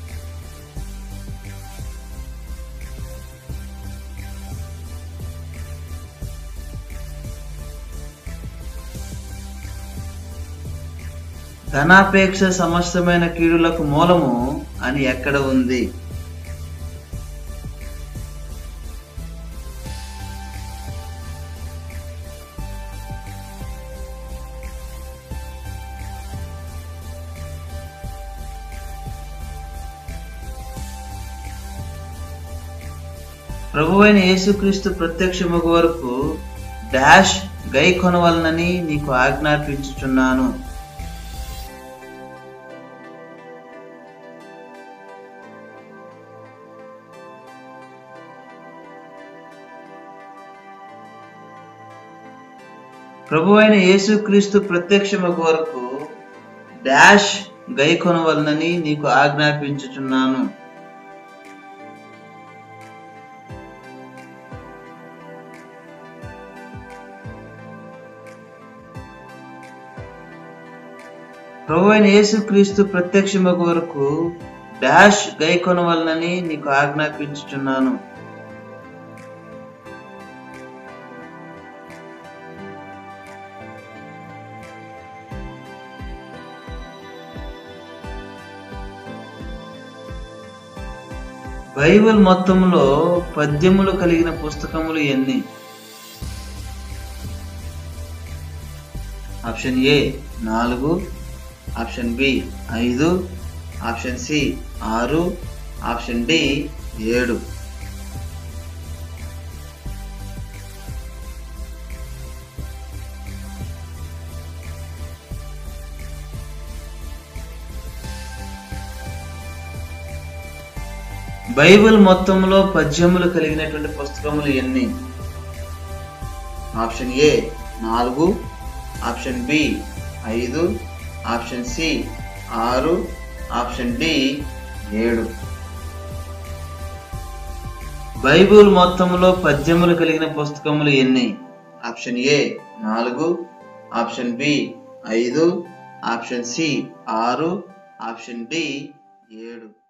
ధనాపేక్ష సమస్తమైన కీడులకు మూలము అని ఎక్కడ ఉంది ప్రభువైన యేసుక్రీస్తు ప్రత్యక్షమగు వరకు డాష్ గై కొనవలనని నీకు ఆజ్ఞాపించుచున్నాను ప్రభువైన యేసుక్రీస్తు ప్రత్యక్షమగు వరకు డాష్ గై కొనవలనని నీకు ఆజ్ఞాపించుచున్నాను ప్రభువైన యేసుక్రీస్తు ప్రత్యక్షమగు వరకు డాష్ గై కొనవలనని నీకు ఆజ్ఞాపించుచున్నాను బైబిల్ మొత్తంలో పద్యములు కలిగిన పుస్తకములు ఎన్ని ఆప్షన్ ఏ నాలుగు ఆప్షన్ బి ఐదు ఆప్షన్ సి ఆరు ఆప్షన్ డి ఏడు బైబిల్ మొత్తంలో పద్యములు కలిగినటువంటి పుస్తకములు ఎన్ని ఆప్షన్ ఏ నాలుగు ఆప్షన్ బి ఐదు ఆప్షన్ సి ఆరు ఆప్షన్ డి ఏడు బైబిల్ మొత్తంలో పద్యములు కలిగిన పుస్తకములు ఎన్ని ఆప్షన్ ఏ నాలుగు ఆప్షన్ బి ఐదు ఆప్షన్ సి ఆరు ఆప్షన్ డి ఏడు